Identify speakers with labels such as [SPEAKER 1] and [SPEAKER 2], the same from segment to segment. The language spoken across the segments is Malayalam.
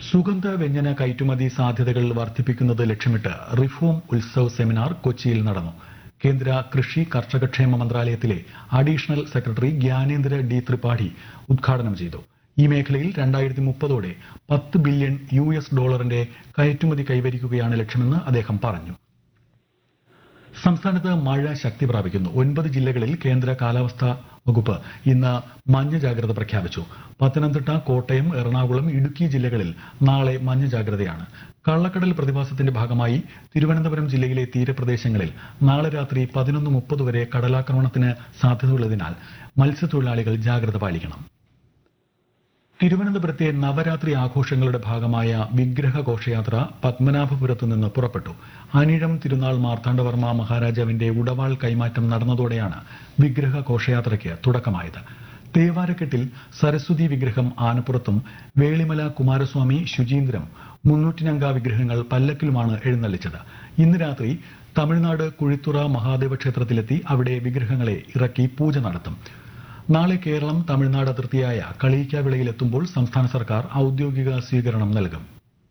[SPEAKER 1] സുഗന്ധ വ്യഞ്ജന കയറ്റുമതി സാധ്യതകൾ വർദ്ധിപ്പിക്കുന്നത് ലക്ഷ്യമിട്ട് റിഫോം ഉത്സവ് സെമിനാർ കൊച്ചിയിൽ നടന്നു കേന്ദ്ര കൃഷി കർഷകക്ഷേമ മന്ത്രാലയത്തിലെ additional secretary Jnanendra D Tripathi ഉദ്ഘാടനം ചെയ്തു ഈ മേഖലയിൽ രണ്ടായിരത്തി മുപ്പതോടെ പത്ത് ബില്യൺ യു എസ് ഡോളറിന്റെ കയറ്റുമതി കൈവരിക്കുകയാണ് ലക്ഷ്യമെന്ന് അദ്ദേഹം പറഞ്ഞു സംസ്ഥാനത്ത് മഴ ശക്തി പ്രാപിക്കുന്നു ഒൻപത് ജില്ലകളിൽ കേന്ദ്ര കാലാവസ്ഥാ വകുപ്പ് ഇന്ന് മഞ്ഞ ജാഗ്രത പ്രഖ്യാപിച്ചു പത്തനംതിട്ട കോട്ടയം എറണാകുളം ഇടുക്കി ജില്ലകളിൽ നാളെ മഞ്ഞ ജാഗ്രതയാണ് കള്ളക്കടൽ പ്രതിഭാസത്തിന്റെ ഭാഗമായി തിരുവനന്തപുരം ജില്ലയിലെ തീരപ്രദേശങ്ങളിൽ നാളെ രാത്രി പതിനൊന്ന് മുപ്പത് വരെ കടലാക്രമണത്തിന് സാധ്യതയുള്ളതിനാൽ മത്സ്യത്തൊഴിലാളികൾ ജാഗ്രത പാലിക്കണം തിരുവനന്തപുരത്തെ നവരാത്രി ആഘോഷങ്ങളുടെ ഭാഗമായ വിഗ്രഹ ഘോഷയാത്ര പത്മനാഭപുരത്തു നിന്ന് പുറപ്പെട്ടു അനിഴം തിരുനാൾ മാർത്താണ്ഡവർമ്മ മഹാരാജാവിന്റെ ഉടവാൾ കൈമാറ്റം നടന്നതോടെയാണ് വിഗ്രഹ ഘോഷയാത്രയ്ക്ക് തുടക്കമായത് തേവാരക്കെട്ടിൽ സരസ്വതി വിഗ്രഹം ആനപ്പുറത്തും വേളിമല കുമാരസ്വാമി ശുചീന്ദ്രം മുന്നൂറ്റിനങ്ക വിഗ്രഹങ്ങൾ പല്ലക്കിലുമാണ് എഴുന്നള്ളിച്ചത് ഇന്ന് രാത്രി തമിഴ്നാട് കുഴിത്തുറ മഹാദേവ ക്ഷേത്രത്തിലെത്തി അവിടെ വിഗ്രഹങ്ങളെ ഇറക്കി പൂജ നടത്തും നാളെ കേരളം തമിഴ്നാട് അതിർത്തിയായ കളിയിക്കാവിളയിലെത്തുമ്പോൾ സംസ്ഥാന സർക്കാർ ഔദ്യോഗിക സ്വീകരണം നൽകും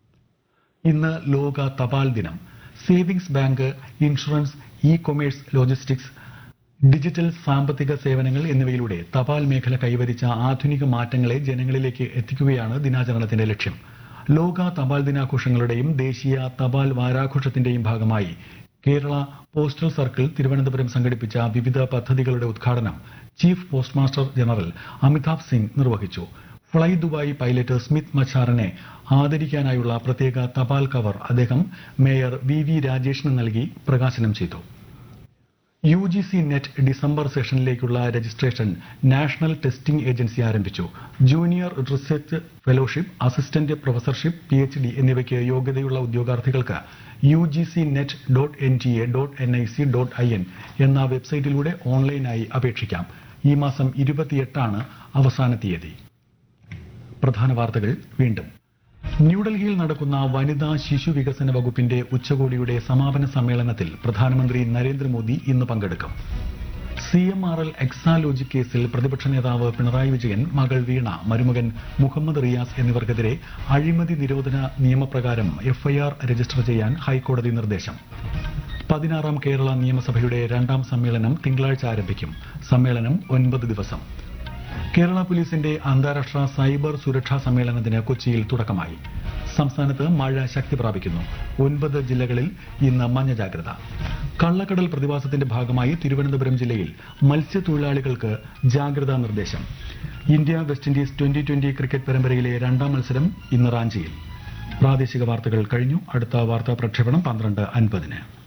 [SPEAKER 1] ഇന്ന് ലോക തപാൽ ദിനം savings bank insurance e commerce logistics digital സാമ്പത്തിക സേവനങ്ങൾ എന്നിവയിലൂടെ തപാൽ മേഖല കൈവരിച്ച ആധുനിക മാറ്റങ്ങളെ ജനങ്ങളിലേക്ക് എത്തിക്കുകയാണ് ദിനാചരണത്തിന്റെ ലക്ഷ്യം ലോക തപാൽ ദിനാഘോഷങ്ങളുടെയും ദേശീയ തപാൽ വാരാഘോഷത്തിന്റെയും ഭാഗമായി കേരള പോസ്റ്റൽ സർക്കിൾ തിരുവനന്തപുരം സംഘടിപ്പിച്ച വിവിധ പദ്ധതികളുടെ ഉദ്ഘാടനം chief post master general Amitabh Singh നിർവഹിച്ചു ഫ്ളൈ ദുബായ് പൈലറ്റ് സ്മിത്ത് മച്ചാറിനെ ആദരിക്കാനായുള്ള പ്രത്യേക തപാൽ കവർ അദ്ദേഹം മേയർ വി വി രാജേഷിന് നൽകി പ്രകാശനം ചെയ്തു U G C net December സെഷനിലേക്കുള്ള രജിസ്ട്രേഷൻ നാഷണൽ ടെസ്റ്റിംഗ് ഏജൻസി ആരംഭിച്ചു junior research fellowship assistant professorship P H D എന്നിവയ്ക്ക് യോഗ്യതയുള്ള ഉദ്യോഗാർത്ഥികൾക്ക് U G C net dot N T A dot N I C dot I N എന്ന വെബ്സൈറ്റിലൂടെ ഓൺലൈനായി അപേക്ഷിക്കാം ഈ മാസം ഇരുപത്തിയെട്ടാണ് അവസാന തീയതി പ്രധാന വാർത്തകൾ വീണ്ടും ന്യൂഡൽഹിയിൽ നടക്കുന്ന വനിതാ ശിശു വികസന വകുപ്പിന്റെ ഉച്ചകോടിയുടെ സമാപന സമ്മേളനത്തിൽ പ്രധാനമന്ത്രി നരേന്ദ്രമോദി ഇന്ന് പങ്കെടുക്കും C M R L Exalogic കേസിൽ പ്രതിപക്ഷ നേതാവ് പിണറായി വിജയൻ മകൾ വീണ മരുമകൻ മുഹമ്മദ് റിയാസ് എന്നിവർക്കെതിരെ അഴിമതി നിരോധന നിയമപ്രകാരം എഫ്ഐആർ രജിസ്റ്റർ ചെയ്യാൻ ഹൈക്കോടതി നിർദ്ദേശം പതിനാറാം കേരള നിയമസഭയുടെ രണ്ടാം സമ്മേളനം തിങ്കളാഴ്ച ആരംഭിക്കും സമ്മേളനം ഒൻപത് ദിവസം കേരള പോലീസിന്റെ അന്താരാഷ്ട്ര സൈബർ സുരക്ഷാ സമ്മേളനത്തിന് കൊച്ചിയിൽ തുടക്കമായി സംസ്ഥാനത്ത് മഴ ശക്തി പ്രാപിക്കുന്നു ഒൻപത് ജില്ലകളിൽ ഇന്ന് മഞ്ഞ ജാഗ്രത കള്ളക്കടൽ പ്രതിഭാസത്തിന്റെ ഭാഗമായി തിരുവനന്തപുരം ജില്ലയിൽ മത്സ്യത്തൊഴിലാളികൾക്ക് ജാഗ്രതാ നിർദ്ദേശം India West Indies twenty twenty cricket പരമ്പരയിലെ രണ്ടാം മത്സരം ഇന്ന് റാഞ്ചിയിൽ പ്രാദേശിക വാർത്തകൾ കഴിഞ്ഞു അടുത്ത വാർത്താ പ്രക്ഷേപണം പന്ത്രണ്ട് അൻപതിന്